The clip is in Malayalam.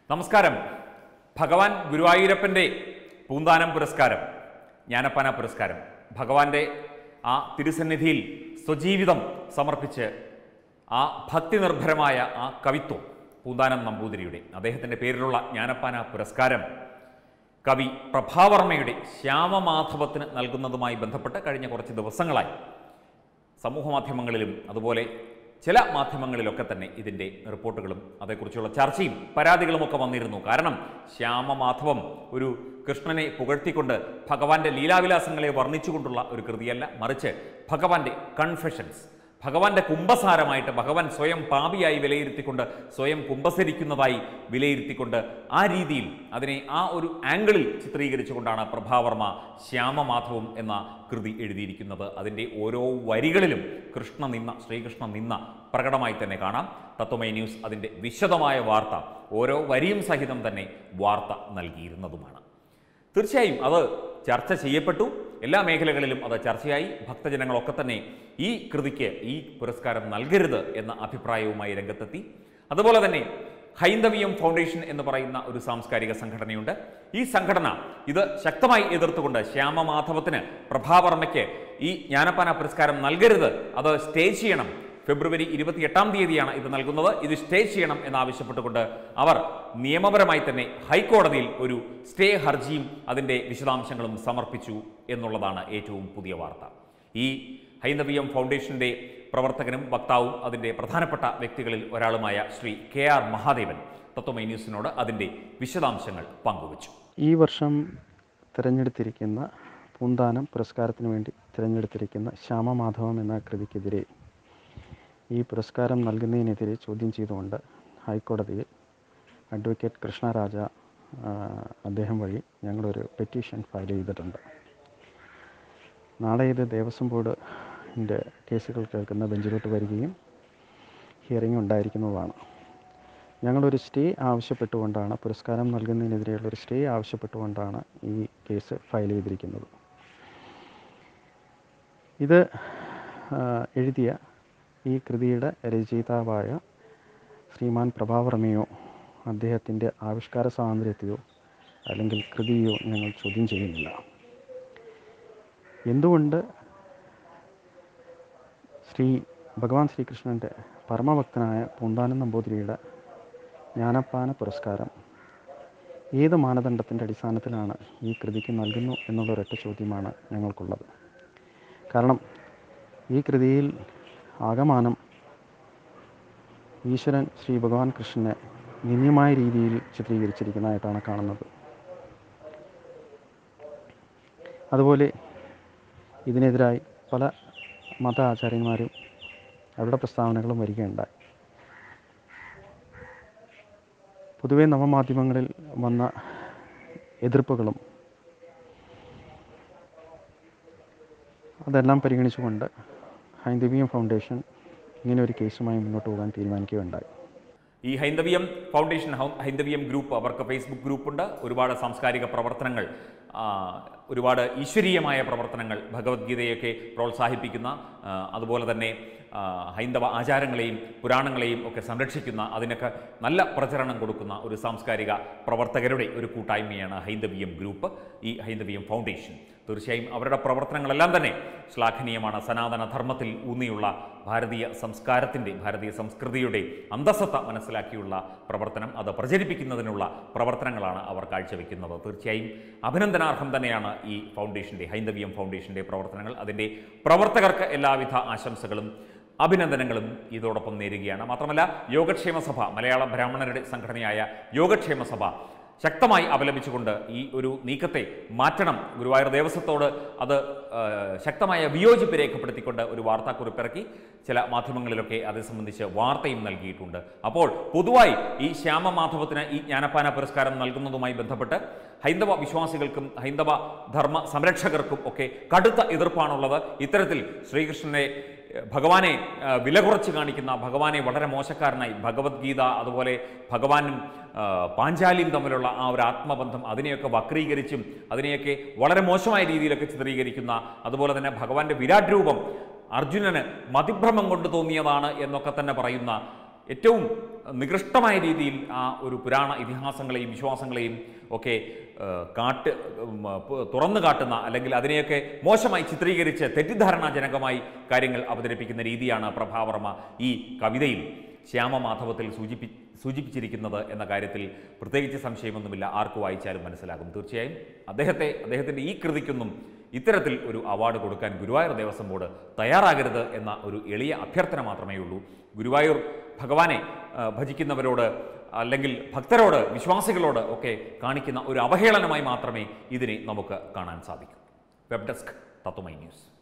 നമസ്കാരം ഭഗവാൻ ഗുരുവായൂരപ്പൻ്റെ പൂന്താനം പുരസ്കാരം ജ്ഞാനപ്പാന പുരസ്കാരം ഭഗവാന്റെ ആ തിരുസന്നിധിയിൽ സ്വജീവിതം സമർപ്പിച്ച് ആ ഭക്തി നിർഭരമായ ആ കവിത്വം പൂന്താനം നമ്പൂതിരിയുടെ അദ്ദേഹത്തിൻ്റെ പേരിലുള്ള ജ്ഞാനപ്പാന പുരസ്കാരം കവി പ്രഭാവർമ്മയുടെ ശ്യാമമാധവത്തിന് നൽകുന്നതുമായി ബന്ധപ്പെട്ട് കഴിഞ്ഞ കുറച്ച് ദിവസങ്ങളായി സമൂഹ മാധ്യമങ്ങളിലും അതുപോലെ ചില മാധ്യമങ്ങളിലൊക്കെ തന്നെ ഇതിൻ്റെ റിപ്പോർട്ടുകളും അതേക്കുറിച്ചുള്ള ചർച്ചയും പരാതികളും ഒക്കെ വന്നിരുന്നു കാരണം ശ്യാമമാധവം ഒരു കൃഷ്ണനെ പുകഴ്ത്തിക്കൊണ്ട് ഭഗവാന്റെ ലീലാവിലാസങ്ങളെ വർണ്ണിച്ചുകൊണ്ടുള്ള ഒരു കൃതിയല്ല മറിച്ച് ഭഗവാന്റെ കൺഫെഷൻസ് ഭഗവാന്റെ കുംഭസാരമായിട്ട് ഭഗവാൻ സ്വയം പാപിയായി വിലയിരുത്തിക്കൊണ്ട് സ്വയം കുംഭസരിക്കുന്നതായി വിലയിരുത്തിക്കൊണ്ട് ആ രീതിയിൽ അതിനെ ആ ഒരു ആംഗിളിൽ ചിത്രീകരിച്ചുകൊണ്ടാണ് പ്രഭാവർമ്മ ശ്യാമമാധവം എന്ന കൃതി എഴുതിയിരിക്കുന്നത് അതിൻ്റെ ഓരോ വരികളിലും കൃഷ്ണ നിന്ന ശ്രീകൃഷ്ണ നിന്ന പ്രകടമായി തന്നെ കാണാം തത്വമൈ ന്യൂസ് അതിൻ്റെ വിശദമായ വാർത്ത ഓരോ വരിയും സഹിതം തന്നെ വാർത്ത നൽകിയിരുന്നതുമാണ് തീർച്ചയായും അത് ചർച്ച ചെയ്യപ്പെട്ടു എല്ലാ മേഖലകളിലും അത് ചർച്ചയായി ഭക്തജനങ്ങളൊക്കെ തന്നെ ഈ കൃതിക്ക് ഈ പുരസ്കാരം നൽകരുത് എന്ന അഭിപ്രായവുമായി രംഗത്തെത്തി അതുപോലെ തന്നെ ഹൈന്ദവീയം ഫൗണ്ടേഷൻ എന്ന് പറയുന്ന ഒരു സാംസ്കാരിക സംഘടനയുണ്ട് ഈ സംഘടന ഇത് ശക്തമായി എതിർത്തുകൊണ്ട് ശ്യാമമാധവത്തിന് പ്രഭാവർമ്മയ്ക്ക് ഈ ജ്ഞാനപ്പാന പുരസ്കാരം നൽകരുത് അത് സ്റ്റേ ചെയ്യണം ഫെബ്രുവരി ഇരുപത്തിയെട്ടാം തീയതിയാണ് ഇത് നൽകുന്നത് ഇത് സ്റ്റേ ചെയ്യണം എന്നാവശ്യപ്പെട്ടുകൊണ്ട് അവർ നിയമപരമായി തന്നെ ഹൈക്കോടതിയിൽ ഒരു സ്റ്റേ ഹർജിയും അതിൻ്റെ വിശദാംശങ്ങളും സമർപ്പിച്ചു എന്നുള്ളതാണ് ഏറ്റവും പുതിയ വാർത്ത ഈ ഹൈന്ദവീയം ഫൗണ്ടേഷന്റെ പ്രവർത്തകനും വക്താവും അതിൻ്റെ പ്രധാനപ്പെട്ട വ്യക്തികളിൽ ഒരാളുമായ ശ്രീ കെ ആർ മഹാദേവൻ തത്വമൈ ന്യൂസിനോട് അതിൻ്റെ വിശദാംശങ്ങൾ പങ്കുവച്ചു ഈ വർഷം തിരഞ്ഞെടുത്തിരിക്കുന്ന പൂന്താനം പുരസ്കാരത്തിന് വേണ്ടി തിരഞ്ഞെടുത്തിരിക്കുന്ന ശ്യാമമാധവം എന്ന കൃതിക്കെതിരെ ഈ പുരസ്കാരം നൽകുന്നതിനെതിരെ ചോദ്യം ചെയ്തുകൊണ്ട് ഹൈക്കോടതിയിൽ അഡ്വക്കേറ്റ് കൃഷ്ണരാജ ആ, അദ്ദേഹം വഴി ഞങ്ങളൊരു പെറ്റീഷൻ ഫയൽ ചെയ്തിട്ടുണ്ട് നാളെ ഇത് ദേവസ്വം ബോർഡിൻ്റെ കേസുകൾ കേൾക്കുന്ന ബെഞ്ചിലോട്ട് വരികയും ഹിയറിംഗ് ഉണ്ടായിരിക്കുന്നതാണ് ഞങ്ങളൊരു സ്റ്റേ ആവശ്യപ്പെട്ടുകൊണ്ടാണ് പുരസ്കാരം നൽകുന്നതിനെതിരെയുള്ള ഒരു സ്റ്റേ ആവശ്യപ്പെട്ടുകൊണ്ടാണ് ഈ കേസ് ഫയൽ ചെയ്തിരിക്കുന്നത് ഇത് ആ, എഴുതിയ ഈ കൃതിയുടെ രചയിതാവായ ശ്രീമാൻ പ്രഭാവർമ്മയോ അദ്ദേഹത്തിൻ്റെ ആവിഷ്കാര സ്വാതന്ത്ര്യത്തെയോ അല്ലെങ്കിൽ കൃതിയോ ഞങ്ങൾ ചോദ്യം ചെയ്യുന്നില്ല എന്തുകൊണ്ട് ശ്രീ ഭഗവാൻ ശ്രീകൃഷ്ണൻ്റെ പരമഭക്തനായ പൂന്താനം നമ്പൂതിരിയുടെ ജ്ഞാനപ്പാന പുരസ്കാരം ഏത് മാനദണ്ഡത്തിൻ്റെ അടിസ്ഥാനത്തിലാണ് ഈ കൃതിക്ക് നൽകുന്നു എന്നുള്ള ഒരൊറ്റ ചോദ്യമാണ് ഞങ്ങൾക്കുള്ളത് കാരണം ഈ കൃതിയിൽ ആകമാനം ഈശ്വരൻ ശ്രീ ഭഗവാൻ കൃഷ്ണനെ നിന്ദ്യമായ രീതിയിൽ ചിത്രീകരിച്ചിരിക്കുന്നതായിട്ടാണ് കാണുന്നത് അതുപോലെ ഇതിനെതിരായി പല മത ആചാര്യന്മാരും അവരുടെ പ്രസ്താവനകളും വരികയുണ്ടായി പൊതുവെ നവമാധ്യമങ്ങളിൽ വന്ന എതിർപ്പുകളും അതെല്ലാം പരിഗണിച്ചുകൊണ്ട് ഹൈന്ദവീയം ഫൗണ്ടേഷൻ ഇങ്ങനെ ഒരു കേസുമായി മുന്നോട്ട് പോകാൻ തീരുമാനിക്കുകയുണ്ടായി ഈ ഹൈന്ദവീയം ഫൗണ്ടേഷൻ ഹൗ- ഹൈന്ദവീയം ഗ്രൂപ്പ് അവർക്ക് ഫേസ്ബുക്ക് ഗ്രൂപ്പുണ്ട് ഒരുപാട് സാംസ്കാരിക പ്രവർത്തനങ്ങൾ ആ, ഒരുപാട് ഈശ്വരീയമായ പ്രവർത്തനങ്ങൾ ഭഗവത്ഗീതയൊക്കെ പ്രോത്സാഹിപ്പിക്കുന്ന ആ, അതുപോലെ തന്നെ ആ, ഹൈന്ദവ ആചാരങ്ങളെയും പുരാണങ്ങളെയും ഒക്കെ സംരക്ഷിക്കുന്ന അതിനൊക്കെ നല്ല പ്രചരണം കൊടുക്കുന്ന ഒരു സാംസ്കാരിക പ്രവർത്തകരുടെ ഒരു കൂട്ടായ്മയാണ് ഹൈന്ദവീയം ഗ്രൂപ്പ് ഈ ഹൈന്ദവീയം ഫൗണ്ടേഷൻ തീർച്ചയായും അവരുടെ പ്രവർത്തനങ്ങളെല്ലാം തന്നെ ശ്ലാഘനീയമാണ് സനാതന ധർമ്മത്തിൽ ഊന്നിയുള്ള ഭാരതീയ സംസ്കാരത്തിൻ്റെ ഭാരതീയ സംസ്കൃതിയുടെ അന്തസത്ത മനസ്സിലാക്കിയുള്ള പ്രവർത്തനം അത് പ്രചരിപ്പിക്കുന്നതിനുള്ള പ്രവർത്തനങ്ങളാണ് അവർ കാഴ്ചവെക്കുന്നത് തീർച്ചയായും അഭിനന്ദനാർഹം തന്നെയാണ് ഈ ഫൗണ്ടേഷൻ്റെ ഹൈന്ദവീയം ഫൗണ്ടേഷൻ്റെ പ്രവർത്തനങ്ങൾ അതിൻ്റെ പ്രവർത്തകർക്ക് എല്ലാവിധ ആശംസകളും അഭിനന്ദനങ്ങളും ഇതോടൊപ്പം നേരുകയാണ് മാത്രമല്ല യോഗക്ഷേമ സഭ മലയാള ബ്രാഹ്മണരുടെ സംഘടനയായ യോഗക്ഷേമ സഭ ശക്തമായി അപലപിച്ചുകൊണ്ട് ഈ ഒരു നീക്കത്തെ മാറ്റണം ഗുരുവായൂർ ദേവസ്വത്തോട് അത് ആ, ശക്തമായ വിയോജിപ്പ് രേഖപ്പെടുത്തിക്കൊണ്ട് ഒരു വാർത്താക്കുറിപ്പിറക്കി ചില മാധ്യമങ്ങളിലൊക്കെ അത് സംബന്ധിച്ച് വാർത്തയും നൽകിയിട്ടുണ്ട് അപ്പോൾ പൊതുവായി ഈ ശ്യാമമാധവത്തിന് ഈ ജ്ഞാനപ്പാന പുരസ്കാരം നൽകുന്നതുമായി ബന്ധപ്പെട്ട് ഹൈന്ദവ വിശ്വാസികൾക്കും ഹൈന്ദവ ധർമ്മ സംരക്ഷകർക്കും ഒക്കെ കടുത്ത എതിർപ്പാണുള്ളത് ഇത്തരത്തിൽ ശ്രീകൃഷ്ണനെ ഏഹ്, ഭഗവാനെ ആ, വില കുറച്ച് കാണിക്കുന്ന ഭഗവാനെ വളരെ മോശക്കാരനായി ഭഗവത്ഗീത അതുപോലെ ഭഗവാനും ആ, പാഞ്ചാലിയും തമ്മിലുള്ള ആ ഒരു ആത്മബന്ധം അതിനെയൊക്കെ വക്രീകരിച്ചും അതിനെയൊക്കെ വളരെ മോശമായ രീതിയിലൊക്കെ ചിത്രീകരിക്കുന്ന അതുപോലെ തന്നെ ഭഗവാന്റെ വിരാട് രൂപം അർജുനന് മതിഭ്രമം കൊണ്ട് തോന്നിയതാണ് എന്നൊക്കെ തന്നെ പറയുന്ന ഏറ്റവും നികൃഷ്ടമായ രീതിയിൽ ആ ഒരു പുരാണ ഇതിഹാസങ്ങളെയും വിശ്വാസങ്ങളെയും ഒക്കെ ഏഹ്, കാട്ട് ഉം, പ്- തുറന്നു കാട്ടുന്ന അല്ലെങ്കിൽ അതിനെയൊക്കെ മോശമായി ചിത്രീകരിച്ച് തെറ്റിദ്ധാരണാജനകമായി കാര്യങ്ങൾ അവതരിപ്പിക്കുന്ന രീതിയാണ് പ്രഭാവർമ്മ ഈ കവിതയിൽ ശ്യാമമാധവത്തിൽ സൂചിപ്പി സൂചിപ്പിച്ചിരിക്കുന്നത് എന്ന കാര്യത്തിൽ പ്രത്യേകിച്ച് സംശയമൊന്നുമില്ല ആർക്ക് വായിച്ചാലും മനസ്സിലാകും തീർച്ചയായും അദ്ദേഹത്തെ അദ്ദേഹത്തിൻ്റെ ഈ കൃതിക്കൊന്നും ഇത്തരത്തിൽ ഒരു അവാർഡ് കൊടുക്കാൻ ഗുരുവായൂർ ദേവസ്വം ബോർഡ് തയ്യാറാകരുത് എന്ന ഒരു എളിയ അഭ്യർത്ഥന മാത്രമേ ഉള്ളൂ ഗുരുവായൂർ ഭഗവാനെ ആ, ഭജിക്കുന്നവരോട് അല്ലെങ്കിൽ ഭക്തരോട് വിശ്വാസികളോട് ഒക്കെ കാണിക്കുന്ന ഒരു അവഹേളനമായി മാത്രമേ ഇതിനെ നമുക്ക് കാണാൻ സാധിക്കൂ വെബ് ഡെസ്ക് തത്വമൈ ന്യൂസ്